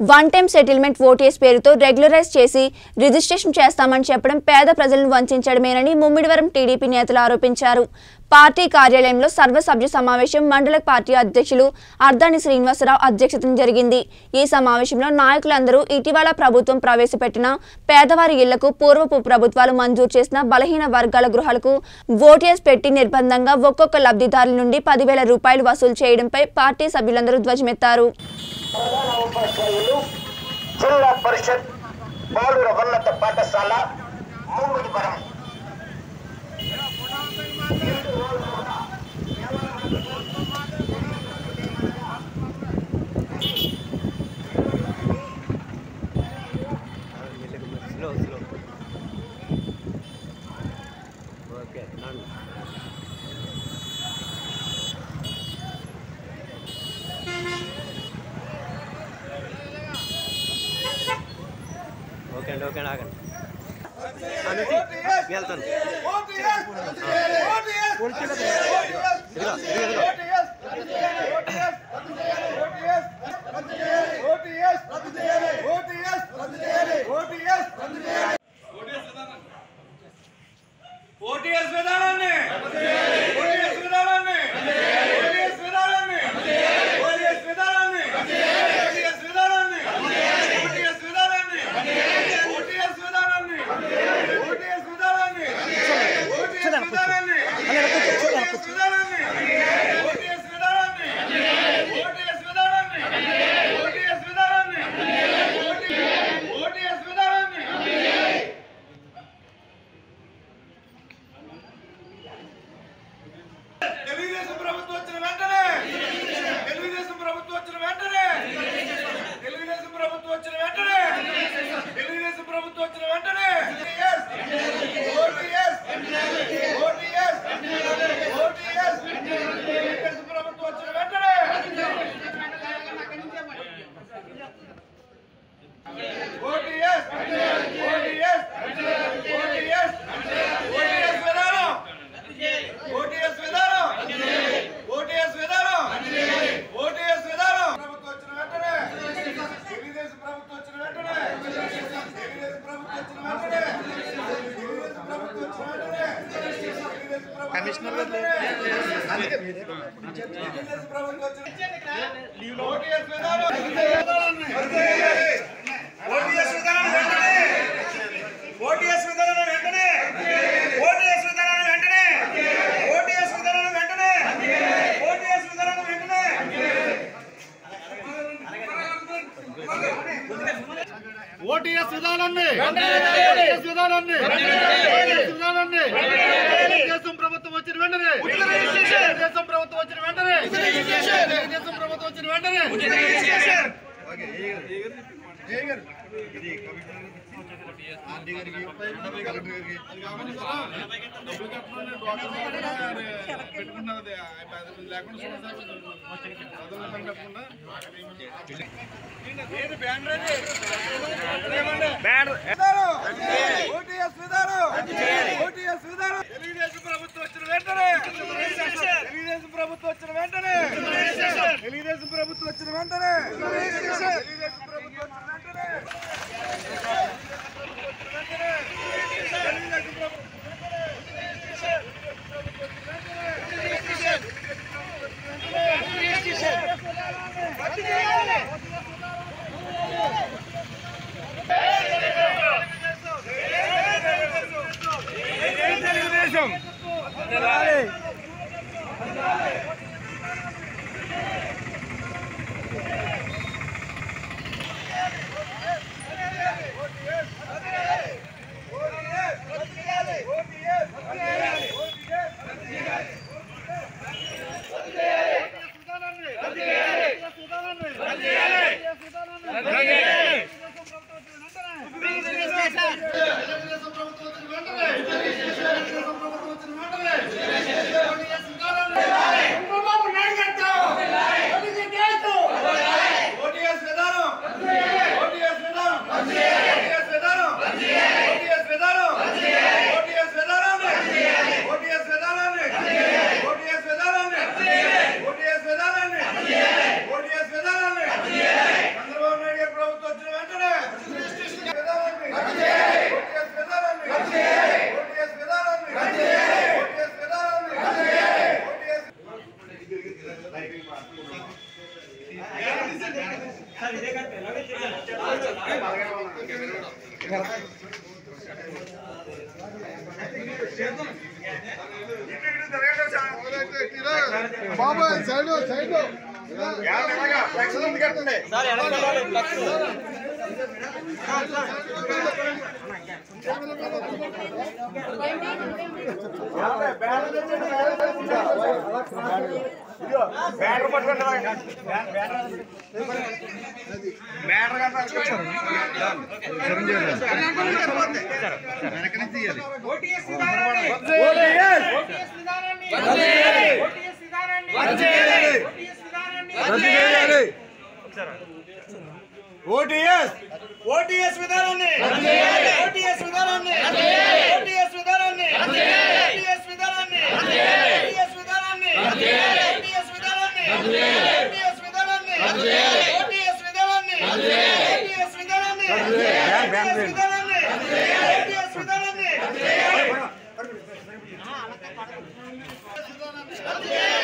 one time settlement OTS పేరుతో regularise చేసి registration చేస్తామని చెప్పడం పేద ప్రజలను వంచడమేనని ముమ్మిడివరం టీడీపీ నేతలు ఆరోపించారు పార్టీ కార్యాలయంలో సర్వసభ్య సమావేశం మండల పార్టీ అధ్యక్షులు అర్ధాని శ్రీనివాసరావు అధ్యక్షతన జరిగింది ఈ సమావేశంలో నాయకులందరూ ఇటీవల ప్రభుత్వం ప్రవేశపెట్టిన పేదవారి ఇళ్లకు పూర్వపు ప్రభుత్వాలు మంజూరు చేసిన బలహీన వర్గాల గృహాలకు ఓటీఎస్ పెట్టి నిర్బంధంగా ఒక్కొక్క లబ్ధిదారుల నుండి పదివేల రూపాయలు వసూలు చేయడంపై పార్టీ సభ్యులందరూ ధ్వజమెత్తారు ప్రధాన ఉపాధ్యాయులు జిల్లా పరిషత్ బాలుర ఉన్నత పాఠశాల ముమ్మిడిపురం స్లో స్లో ఓకే నన్ను ఓకే అండి ఓకే అండి ఆగండి అనుతి వెళ్తాను ఇదిగో ఇదిగో ఇదిగో ఓటీఎస్ విధానాన్ని ఓటీఎస్ విధానాన్ని ఓటీఎస్ విధానాన్ని ఓటీఎస్ విధానాన్ని ఓటీఎస్ విధానాన్ని ఓటీఎస్ విధానాన్ని ఓటీఎస్ విధానాన్ని ఓటీఎస్ విధానాన్ని ఓటీఎస్ విధానాన్ని ఓటీఎస్ విధానాన్ని ఓటీఎస్ విధానాన్ని ఓటీఎస్ విధానాన్ని ఓటీఎస్ విధానాన్ని ఓటీఎస్ విధానాన్ని తెలుగుదేశం ప్రభుత్వం వచ్చిన వెంటనే తెలుగుదేశం ప్రభుత్వం వచ్చిన వెంటనే తెలుగుదేశం ప్రభుత్వం వచ్చిన వెంటనే తెలుగుదేశం ప్రభుత్వం వచ్చిన వెంటనే ఓటీఎస్ ఓటీఎస్ ఓటీఎస్ తెలుగుదేశం ప్రభుత్వం వచ్చిన వెంటనే ఓటీఎస్ ఓటీఎస్ ఓటీఎస్ ఓటీఎస్ విధానం ఓటీఎస్ విధానం ఓటీఎస్ విధానం ఓటీఎస్ విధానం ప్రభుత్వం వచ్చిన వెంటనే తెలుగుదేశం ప్రభుత్వం వచ్చిన వెంటనే తెలుగుదేశం ప్రభుత్వం వచ్చిన వెంటనే తెలుగుదేశం ప్రభుత్వం వచ్చిన వెంటనే తెలుగుదేశం ప్రభుత్వం కమిషనర్ తెలుగుదేశం ప్రభుత్వం వచ్చిన ఓటీఎస్ విధానం ఓటీఎస్ విధానం వెంటనే ఓటీఎస్ విధానం వెంటనే ఓటీఎస్ విధానం వెంటనే ఓటీఎస్ విధానం వెంటనే ఓటీఎస్ విధానం వెంటనే ఓటీఎస్ విధానాన్ని ఓటీఎస్ విధానాన్ని ఓటీఎస్ విధానాన్ని తెలుగుదేశం ప్రభుత్వం వచ్చిన వెంటనే తెలుగుదేశం ప్రభుత్వం వచ్చిన వెంటనే తెలుగుదేశం ప్రభుత్వం వచ్చిన వెంటనే తెలుగుదేశం ప్రభుత్వం వచ్చిన వెంటనే తెలుగుదేశం ప్రభుత్వం వచ్చిన వెంటనే తెలుగుదేశం ప్రభుత్వం వచ్చిన వెంటనే తెలుగుదేశం ప్రభుత్వం వచ్చిన వెంటనే బాబాయ్ సైడ్ సైడ్ బ్యానర్ పట్టుకోండి బ్యానర్ ఓటీఎస్ ఓటీఎస్ విధానాన్ని ఓటీఎస్ విధానాన్ని ఓటీఎస్ విధానాన్ని ఓటీఎస్ విధానాన్ని ఓటీఎస్ విధానాన్ని ఓటీఎస్ విధానాన్ని ఓటీఎస్ విధానాన్ని ఓటీఎస్ విధానాన్ని ఓటీఎస్ విధానాన్ని ఓటీఎస్ విధానాన్ని ఓటీఎస్ విధానాన్ని